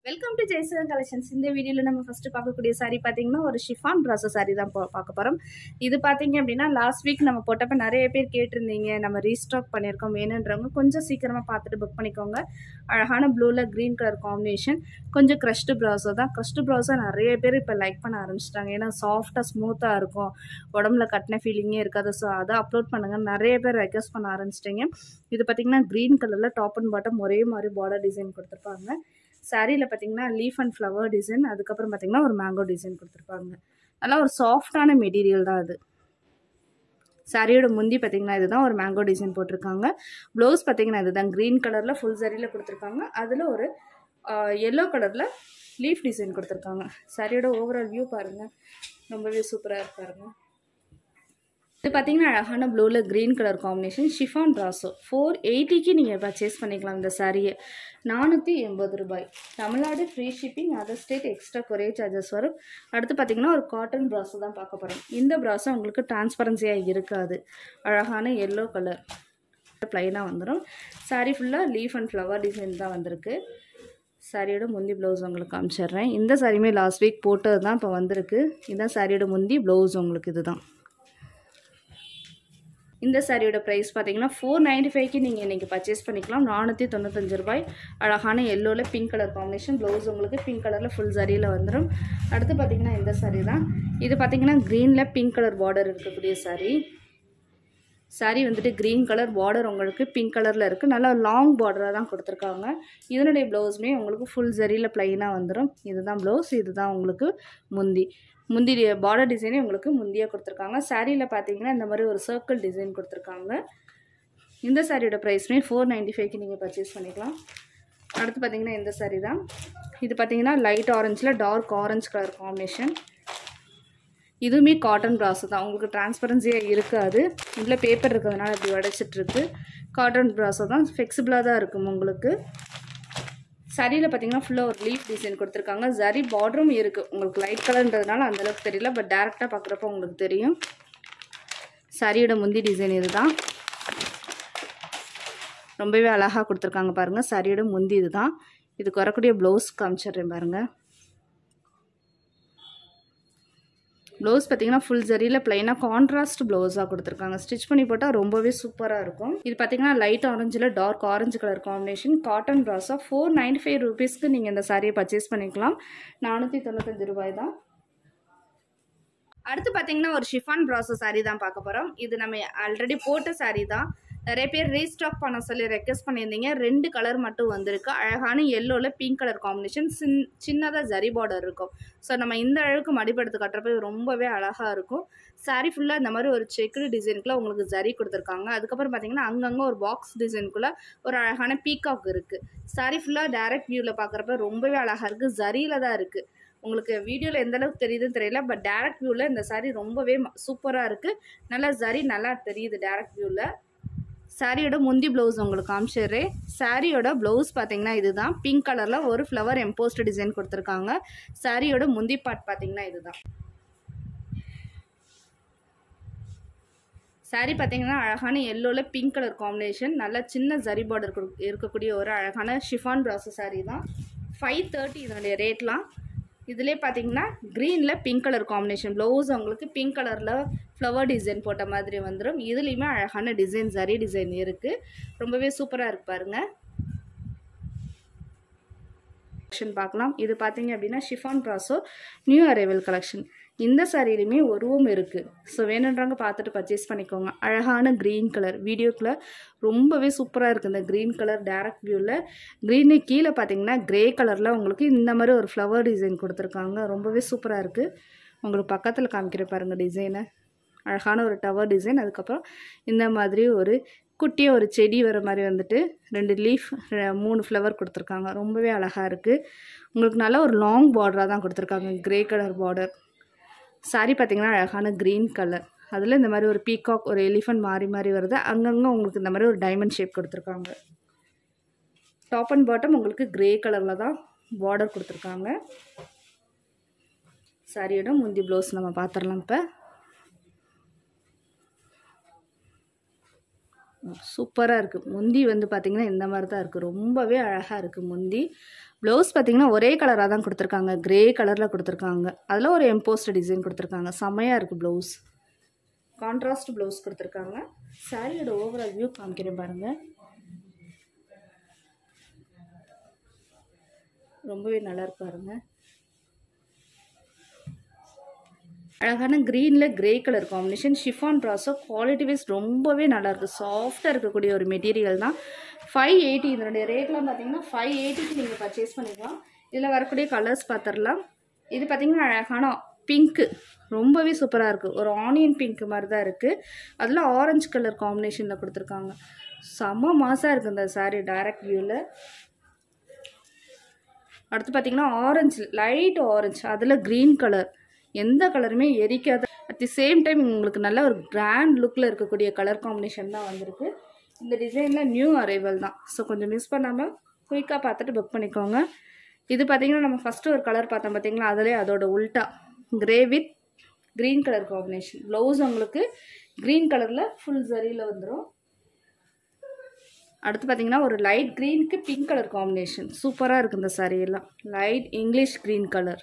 welcome to Jaison collections இந்த வீடியோவில் நம்ம ஃபஸ்ட்டு பார்க்கக்கூடிய saree பார்த்தீங்கன்னா ஒரு ஷிஃபான் ப்ராசோ saree தான் பா- பார்க்க போகிறோம் இது பார்த்தீங்க அப்படின்னா லாஸ்ட் வீக் நம்ம போட்டப்ப நிறைய பேர் கேட்டிருந்தீங்க நம்ம ரீஸ்டாக் பண்ணியிருக்கோம் வேணுன்றவங்க கொஞ்சம் சீக்கிரமாக பார்த்துட்டு புக் பண்ணிக்கோங்க அழகான ப்ளூவில் க்ரீன் கலர் காம்பினேஷன் கொஞ்சம் க்ரஷ்டு ப்ராசோ தான் க்ரஷ்டு ப்ராசோ நிறைய பேர் இப்போ லைக் பண்ண ஆரம்பிச்சிட்டாங்க ஏன்னா சாஃப்டாக ஸ்மூத்தாக இருக்கும் உடம்புல கட்டின ஃபீலிங்கே இருக்காது ஸோ அதை அப்லோட் பண்ணுங்கள் நிறைய பேர் ரெக்வஸ்ட் பண்ண ஆரம்பிச்சிட்டிங்க இது பார்த்தீங்கன்னா க்ரீன் கலரில் டாப் அண்ட் பாட்டம் ஒரே மாதிரி பார்டர் டிசைன் கொடுத்துருப்பாங்க சாரியில் பார்த்தீங்கன்னா லீஃப் அண்ட் ஃப்ளவர் டிசைன் அதுக்கப்புறம் பார்த்தீங்கன்னா ஒரு மேங்கோ டிசைன் கொடுத்துருப்பாங்க நல்லா ஒரு சாஃப்டான மெட்டீரியல் தான் அது சாரியோட முந்தி பார்த்தீங்கன்னா இதுதான் ஒரு மேங்கோ டிசைன் போட்டிருக்காங்க ப்ளவுஸ் பார்த்தீங்கன்னா இதுதான் க்ரீன் கலரில் ஃபுல் சரியில் கொடுத்துருக்காங்க அதில் ஒரு எல்லோ கலரில் லீஃப் டிசைன் கொடுத்துருக்காங்க சாரியோட ஓவரால் வியூ பாருங்கள் ரொம்பவே சூப்பராக பாருங்க இது பார்த்தீங்கன்னா அழகான ப்ளூவில் green colour combination chiffon brasso four எயிட்டிக்கு நீங்கள் பர்ச்சேஸ் பண்ணிக்கலாம் இந்த சாரியை நானூற்றி எண்பது ரூபாய் Tamil Nadu free shipping other state extra courier charges வரும் அடுத்து பார்த்தீங்கன்னா ஒரு காட்டன் ப்ராஸோ தான் பார்க்க போகிறோம் இந்த ப்ராஸோ உங்களுக்கு டிரான்ஸ்பரன்சியாக இருக்காது அழகான எல்லோ கலர் ப்ளைனாக வந்துடும் சாரீ ஃபுல்லாக லீஃப் அண்ட் ஃப்ளவர் டிசைன் தான் வந்திருக்கு சாரியோட முந்தி ப்ளவுஸ் உங்களுக்கு காமிச்சிடுறேன் இந்த சாரியுமே லாஸ்ட் வீக் போட்டது தான் இப்போ வந்திருக்கு இதுதான் சாரியோட முந்தி ப்ளவுஸ் உங்களுக்கு இதுதான் இந்த சாரியோட ப்ரைஸ் பார்த்தீங்கன்னா ஃபோர் நைன்டி ஃபைவ்க்கு நீங்கள் இன்றைக்கி பர்ச்சேஸ் பண்ணிக்கலாம் நானூற்றி தொண்ணூத்தஞ்சு ரூபாய் அழகான எல்லோவில் பிங்க் கலர் காம்பினேஷன் ப்ளவுஸ் உங்களுக்கு பிங்க் கலரில் ஃபுல் சரியில் வந்துடும் அடுத்து பார்த்தீங்கன்னா இந்த சாரி தான் இது பார்த்தீங்கன்னா க்ரீனில் பிங்க் கலர் பார்டர் இருக்கக்கூடிய சாரி சாரி வந்துட்டு க்ரீன் கலர் பார்டர் உங்களுக்கு பிங்க் கலரில் இருக்குது நல்லா லாங் பார்டராக தான் கொடுத்துருக்காங்க இதனுடைய ப்ளவுஸுமே உங்களுக்கு ஃபுல் சரியில் ப்ளைனாக வந்துடும் இதுதான் ப்ளவுஸ் இதுதான் உங்களுக்கு முந்தி முந்தி பார்டர் டிசைனே உங்களுக்கு முந்தியாக கொடுத்துருக்காங்க சாரியில் பார்த்தீங்கன்னா இந்த மாதிரி ஒரு சர்க்கிள் டிசைன் கொடுத்துருக்காங்க இந்த சாரியோட ப்ரைஸ்மே ஃபோர் நைன்ட்டி ஃபைவ்க்கு நீங்கள் பர்ச்சேஸ் பண்ணிக்கலாம் அடுத்து பார்த்தீங்கன்னா இந்த சாரி தான் இது பார்த்தீங்கன்னா லைட் ஆரஞ்சில் டார்க் ஆரஞ்சு கலர் காம்பினேஷன் இதுவுமே காட்டன் ப்ராஸு தான் உங்களுக்கு டிரான்ஸ்பரன்சியாக இருக்காது இதில் பேப்பர் இருக்கிறதுனால இப்படி உடைச்சிட்ருக்கு காட்டன் ப்ராஸோ தான் ஃப்ளெக்சிபிளாக தான் இருக்கும் உங்களுக்கு சரியில் பார்த்தீங்கன்னா ஃபுல்லாக ஒரு லீஃப் டிசைன் கொடுத்துருக்காங்க சரி பார்டரும் இருக்குது உங்களுக்கு லைட் கலர்ன்றதுனால அந்தளவுக்கு தெரியல பட் டேரெக்டாக பார்க்குறப்ப உங்களுக்கு தெரியும் சரியோட முந்தி டிசைன் இதுதான் ரொம்பவே அழகாக கொடுத்துருக்காங்க பாருங்கள் சரியோட முந்தி இதுதான் இதுக்கு வரக்கூடிய ப்ளவுஸ் காமிச்சிடுறேன் பாருங்கள் ப்ளவுஸ் பார்த்தீங்கன்னா ஃபுல் ஜரியில் ப்ளைனாக கான்ட்ராஸ்ட் ப்ளவுஸாக கொடுத்துருக்காங்க ஸ்டிச் பண்ணி போட்டால் ரொம்பவே சூப்பராக இருக்கும் இது பார்த்தீங்கன்னா லைட் ஆரஞ்சில் dark orange colour combination cotton ப்ராஸாக ஃபோர் நைன்டி ஃபைவ் ருபீஸ்க்கு நீங்கள் இந்த சாரியை பர்ச்சேஸ் பண்ணிக்கலாம் நானூற்றி தொண்ணூத்தஞ்சு ரூபாய் தான் அடுத்து பார்த்தீங்கன்னா ஒரு ஷிஃபான் ப்ராசோ சாரீ தான் பார்க்க போகிறோம் இது நம்ம ஆல்ரெடி போட்ட சாரீ தான் நிறைய பேர் ரீஸ்டாக் பண்ண சொல்லி ரெக்வஸ்ட் பண்ணியிருந்தீங்க ரெண்டு கலர் மட்டும் வந்திருக்கு அழகான எல்லோவில் பிங்க் கலர் காம்பினேஷன் சின் சின்னதாக ஜரி பார்டர் இருக்கும் ஸோ நம்ம இந்த அழகுக்கு மடிப்படுத்து கட்டுறப்ப ரொம்பவே அழகாக இருக்கும் சாரீ ஃபுல்லாக இந்த மாதிரி ஒரு செக்குடு டிசைனுக்குள்ள உங்களுக்கு ஜரி கொடுத்துருக்காங்க அதுக்கப்புறம் பார்த்தீங்கன்னா அங்கங்கே ஒரு பாக்ஸ் டிசைனுக்குள்ளே ஒரு அழகான பீகாக் இருக்குது சாரீ ஃபுல்லாக டேரக்ட் வியூவில் பார்க்குறப்ப ரொம்பவே அழகாக இருக்குது ஜரியில் தான் இருக்குது உங்களுக்கு வீடியோவில் எந்த அளவுக்கு தெரியுதுன்னு தெரியல பட் டேரக்ட் வியூவில் இந்த சாரீ ரொம்பவே சூப்பராக இருக்குது நல்லா ஜரி நல்லா தெரியுது டேரக்ட் வியூவில் சாரியோட முந்தி ப்ளவுஸ் உங்களுக்கு காமிச்சிடுறேன் சாரியோட ப்ளவுஸ் பார்த்தீங்கன்னா இதுதான் பிங்க் கலரில் ஒரு ஃப்ளவர் எம்போஸ்ட் டிசைன் கொடுத்துருக்காங்க சாரியோட முந்தி பார்ட் பார்த்தீங்கன்னா இதுதான் சாரி பார்த்தீங்கன்னா அழகான எல்லோவில் பிங்க் கலர் காம்பினேஷன் நல்லா சின்ன ஜரி பார்டர் இருக்கக்கூடிய ஒரு அழகான ஷிஃபான் ப்ராசோ சாரி தான் ஃபைவ் தேர்ட்டி இதனுடைய ரேட்லாம் இதிலே பார்த்தீங்கன்னா க்ரீனில் பிங்க் கலர் காம்பினேஷன் ப்ளவுஸ் உங்களுக்கு பிங்க் கலரில் ஃப்ளவர் டிசைன் போட்ட மாதிரி வந்துடும் இதுலேயுமே அழகான டிசைன் சரி டிசைன் இருக்குது ரொம்பவே சூப்பராக இருக்கு பாருங்கள் கலெக்ஷன் பார்க்கலாம் இது பார்த்தீங்க அப்படின்னா chiffon brasso new arrival collection இந்த சாரிலையுமே உருவம் இருக்குது ஸோ வேணுன்றவங்க பார்த்துட்டு பர்ச்சேஸ் பண்ணிக்கோங்க அழகான க்ரீன் கலர் வீடியோக்குள்ள ரொம்பவே சூப்பராக இருக்குது இந்த க்ரீன் கலர் டேரக்ட் வியூவில் க்ரீனு கீழே பார்த்தீங்கன்னா க்ரே கலரில் உங்களுக்கு இந்த மாதிரி ஒரு ஃப்ளவர் டிசைன் கொடுத்துருக்காங்க ரொம்பவே சூப்பராக இருக்குது உங்களுக்கு பக்கத்தில் காமிக்கிற பாருங்கள் டிசைனை அழகான ஒரு டவர் டிசைன் அதுக்கப்புறம் இந்த மாதிரி ஒரு குட்டியாக ஒரு செடி வர மாதிரி வந்துட்டு ரெண்டு லீஃப் மூணு ஃப்ளவர் கொடுத்துருக்காங்க ரொம்பவே அழகாக இருக்குது உங்களுக்கு நல்ல ஒரு லாங் பார்டராக தான் கொடுத்துருக்காங்க க்ரே கலர் பார்டர் சாரி பார்த்தீங்கன்னா அழகான க்ரீன் கலர் அதில் இந்த மாதிரி ஒரு பீகாக் ஒரு எலிஃபண்ட் மாறி மாறி வருது அங்கங்கே உங்களுக்கு இந்த மாதிரி ஒரு டைமண்ட் ஷேப் கொடுத்துருக்காங்க டாப் அண்ட் பாட்டம் உங்களுக்கு க்ரே கலரில் தான் பார்டர் கொடுத்துருக்காங்க சாரியோட முந்தி ப்ளவுஸ் நம்ம பார்த்துடலாம் இப்போ சூப்பராக இருக்குது முந்தி வந்து பார்த்திங்கன்னா இந்த மாதிரி தான் இருக்குது ரொம்பவே அழகாக இருக்குது முந்தி ப்ளவுஸ் பார்த்திங்கன்னா ஒரே கலராக தான் கொடுத்துருக்காங்க க்ரே கலரில் கொடுத்துருக்காங்க அதில் ஒரு எம்போஸ்ட் டிசைன் கொடுத்துருக்காங்க செம்மையாக இருக்குது ப்ளவுஸ் கான்ட்ராஸ்ட் ப்ளவுஸ் கொடுத்துருக்காங்க சாரியோட ஓவரால் வியூ காமிக்கிறேன் பாருங்கள் ரொம்பவே நல்லா இருக்கு பாருங்க அழகான க்ரீனில் grey colour combination chiffon brasso quality wise ரொம்பவே நல்லா இருக்குது சாஃப்டாக இருக்கக்கூடிய ஒரு மெட்டீரியல் தான் ஃபைவ் எயிட்டி இதனுடைய ரேட்லாம் பார்த்தீங்கன்னா ஃபைவ் எயிட்டிக்கு நீங்கள் பர்ச்சேஸ் பண்ணிக்கலாம் இதில் வரக்கூடிய கலர்ஸ் பார்த்துடலாம் இது பார்த்தீங்கன்னா அழகான பிங்க்கு ரொம்பவே சூப்பராக இருக்குது ஒரு ஆனியன் பிங்க் மாதிரி தான் இருக்குது அதில் ஆரஞ்சு கலர் காம்பினேஷனில் கொடுத்துருக்காங்க செம்ம மாசாக இருக்குது இந்த சாரீ டைரக்ட் வியூவில் அடுத்து பார்த்தீங்கன்னா ஆரஞ்சு லைட் ஆரஞ்சு அதில் க்ரீன் கலர் எந்த கலருமே எரிக்காத அட் தி சேம் டைம் உங்களுக்கு நல்ல ஒரு கிராண்ட் லுக்கில் இருக்கக்கூடிய கலர் காம்பினேஷன் தான் வந்திருக்கு இந்த டிசைனில் நியூ அரைவல் தான் ஸோ கொஞ்சம் மிஸ் பண்ணாமல் குயிக்காக பார்த்துட்டு புக் பண்ணிக்கோங்க இது பார்த்தீங்கன்னா நம்ம ஃபஸ்ட்டு ஒரு கலர் பார்த்தோம் பார்த்தீங்களா அதிலே அதோட உல்ட்டா grey with green colour combination blouse உங்களுக்கு க்ரீன் கலரில் ஃபுல் ஜரியில் வந்துடும் அடுத்து பார்த்தீங்கன்னா ஒரு லைட் க்ரீனுக்கு பிங்க் கலர் காம்பினேஷன் சூப்பராக இருக்குது இந்த saree எல்லாம் லைட் இங்கிலீஷ் க்ரீன் கலர்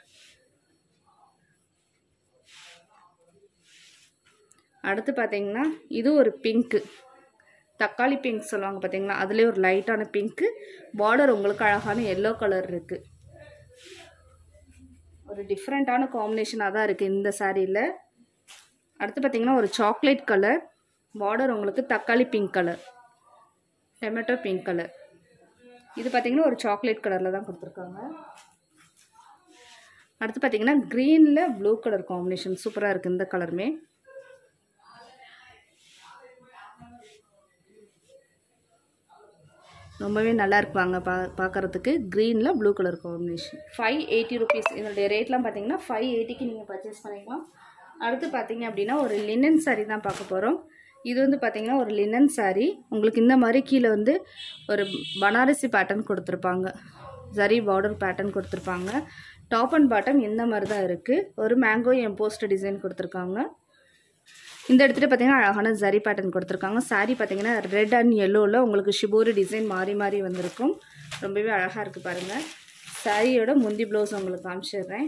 அடுத்து பார்த்தீங்கன்னா இது ஒரு பிங்க்கு தக்காளி பிங்க் சொல்லுவாங்க பார்த்தீங்களா அதுலேயே ஒரு லைட்டான பிங்க்கு பார்டர் உங்களுக்கு அழகான எல்லோ கலர் இருக்குது ஒரு டிஃப்ரெண்ட்டான காம்பினேஷனாக தான் இருக்குது இந்த சாரியில் அடுத்து பார்த்தீங்கன்னா ஒரு சாக்லேட் கலர் பார்டர் உங்களுக்கு தக்காளி pink colour tomato pink colour இது பார்த்தீங்கன்னா ஒரு சாக்லேட் கலரில் தான் கொடுத்துருக்காங்க அடுத்து பார்த்தீங்கன்னா க்ரீனில் ப்ளூ கலர் காம்பினேஷன் சூப்பராக இருக்குது இந்த கலருமே ரொம்பவே நல்லா இருப்பாங்க பா பார்க்குறதுக்கு க்ரீனில் blue colour combination five eighty rupees இதனுடைய ரேட்லாம் பார்த்தீங்கன்னா ஃபைவ் எயிட்டிக்கு நீங்கள் பர்ச்சேஸ் பண்ணிக்கலாம் அடுத்து பார்த்தீங்க அப்படின்னா ஒரு லினன் saree தான் பார்க்க போகிறோம் இது வந்து பார்த்தீங்கன்னா ஒரு லினன் saree உங்களுக்கு இந்த மாதிரி கீழே வந்து ஒரு பனாரசி பேட்டர்ன் கொடுத்துருப்பாங்க ஜரி பார்டர் பேட்டர்ன் கொடுத்துருப்பாங்க டாப் அண்ட் பாட்டம் இந்த மாதிரி தான் இருக்குது ஒரு மேங்கோ எம்போஸ்ட் டிசைன் கொடுத்துருக்காங்க இந்த இடத்துல பார்த்தீங்கன்னா அழகான ஜரி பேட்டர்ன் கொடுத்துருக்காங்க saree பார்த்தீங்கன்னா ரெட் அண்ட் எல்லோவில் உங்களுக்கு ஷிபோரி டிசைன் மாறி மாறி வந்திருக்கும் ரொம்பவே அழகாக இருக்குது பாருங்கள் சாரியோட முந்தி ப்ளவுஸ் உங்களுக்கு காமிச்சிடுறேன்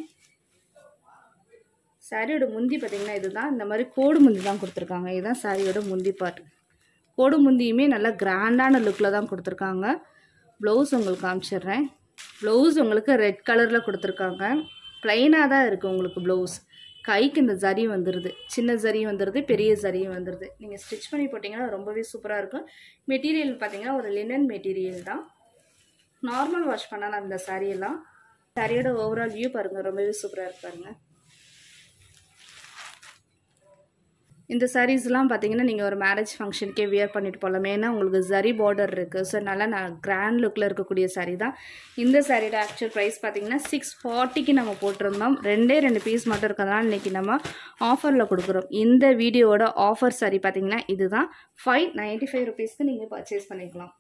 சாரியோட முந்தி பார்த்தீங்கன்னா இதுதான் இந்த மாதிரி கோடு முந்தி தான் கொடுத்துருக்காங்க இதுதான் சாரியோட முந்தி பார்ட் கோடு முந்தியுமே நல்லா கிராண்டான லுக்கில் தான் கொடுத்துருக்காங்க ப்ளவுஸ் உங்களுக்கு காமிச்சிடுறேன் ப்ளவுஸ் உங்களுக்கு ரெட் கலரில் கொடுத்துருக்காங்க ப்ளைனாக தான் இருக்குது உங்களுக்கு ப்ளவுஸ் கைக்கு இந்த ஜரி வந்துடுது சின்ன ஜரி வந்துடுது பெரிய ஜரியும் வந்துடுது நீங்கள் ஸ்டிச் பண்ணி போட்டிங்கன்னா ரொம்பவே சூப்பராக இருக்கும் மெட்டீரியல் பார்த்தீங்கன்னா ஒரு லினன் மெட்டீரியல் தான் நார்மல் வாஷ் பண்ணலாம் அந்த சாரியெல்லாம் சாரியோட ஓவரால் வியூ பாருங்கள் ரொம்பவே சூப்பராக இருக்கு பாருங்கள் இந்த சாரீஸ்லாம் பார்த்தீங்கன்னா நீங்கள் ஒரு மேரேஜ் ஃபங்க்ஷனுக்கே வியர் பண்ணிட்டு போகலாம் ஏன்னா உங்களுக்கு ஜரி பார்டர் இருக்குது ஸோ நல்லா நான் கிராண்ட் லுக்கில் இருக்கக்கூடிய saree தான் இந்த சாரியோட ஆக்சுவல் ப்ரைஸ் பார்த்தீங்கன்னா சிக்ஸ் ஃபார்ட்டிக்கு நம்ம போட்டிருந்தோம் ரெண்டே ரெண்டு பீஸ் மட்டும் இருக்கிறதுனால இன்றைக்கி நம்ம ஆஃபரில் கொடுக்குறோம் இந்த வீடியோவோட ஆஃபர் saree பார்த்தீங்கன்னா இதுதான் ஃபைவ் நைன்ட்டி ஃபைவ் ருபீஸ்க்கு நீங்கள் பர்ச்சேஸ் பண்ணிக்கலாம்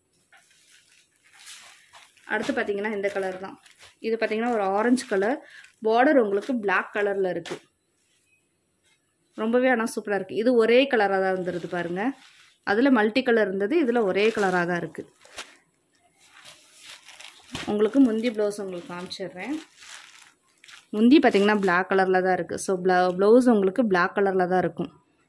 அடுத்து பார்த்தீங்கன்னா இந்த கலர் தான் இது பார்த்தீங்கன்னா ஒரு ஆரஞ்சு கலர் பார்டர் உங்களுக்கு Black கலரில் இருக்குது ரொம்பவே ஆனால் சூப்பராக இருக்குது இது ஒரே கலராக தான் வந்துடுது பாருங்கள் அதில் மல்டி கலர் இருந்தது இதில் ஒரே கலராக தான் இருக்குது உங்களுக்கு முந்தி ப்ளவுஸ் உங்களுக்கு காமிச்சிடுறேன் முந்தி பார்த்தீங்கன்னா Black கலரில் தான் இருக்குது ஸோ ப்ள ப்ளவுஸ் உங்களுக்கு Black கலரில் தான் இருக்கும்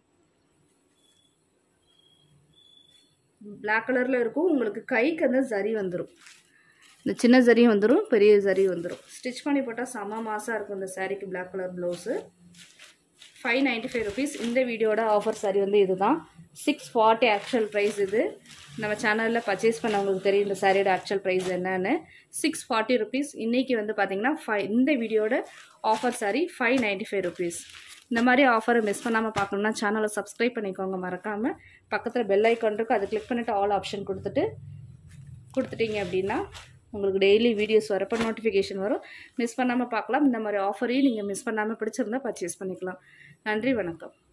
Black கலரில் இருக்கும் உங்களுக்கு கைக்கு அந்த ஜரி வந்துடும் இந்த சின்ன ஜரியும் வந்துடும் பெரிய ஜரி வந்துடும் ஸ்டிச் பண்ணி போட்டால் செம மாசாக இருக்கும் இந்த சாரீக்கு Black colour blouse five ninety five rupees இந்த வீடியோட ஆஃபர் சாரி வந்து இதுதான் சிக்ஸ் ஃபார்ட்டி ஆக்சுவல் ப்ரைஸ் இது நம்ம சேனலில் பர்ச்சேஸ் பண்ணவங்களுக்கு தெரியும் இந்த சாரியோட ஆக்சுவல் ப்ரைஸ் என்னன்னு சிக்ஸ் ஃபார்ட்டி ருபீஸ் இன்றைக்கி வந்து பார்த்தீங்கன்னா ஃபைவ் இந்த வீடியோட offer sari five ninety five rupees இந்த மாதிரி ஆஃபரை மிஸ் பண்ணாமல் பார்க்கணும்னா சேனலை சப்ஸ்கிரைப் பண்ணிக்கோங்க மறக்காமல் பக்கத்தில் பெல் ஐக்கான் இருக்குது அதை கிளிக் பண்ணிவிட்டு ஆல் ஆப்ஷன் கொடுத்துட்டு கொடுத்துட்டீங்க அப்படின்னா உங்களுக்கு டெய்லி வீடியோஸ் வரப்போ நோட்டிஃபிகேஷன் வரும் மிஸ் பண்ணாமல் பார்க்கலாம் இந்த மாதிரி ஆஃபரையும் நீங்கள் மிஸ் பண்ணாமல் பிடிச்சிருந்தா பர்ச்சேஸ் பண்ணிக்கலாம் நன்றி வணக்கம்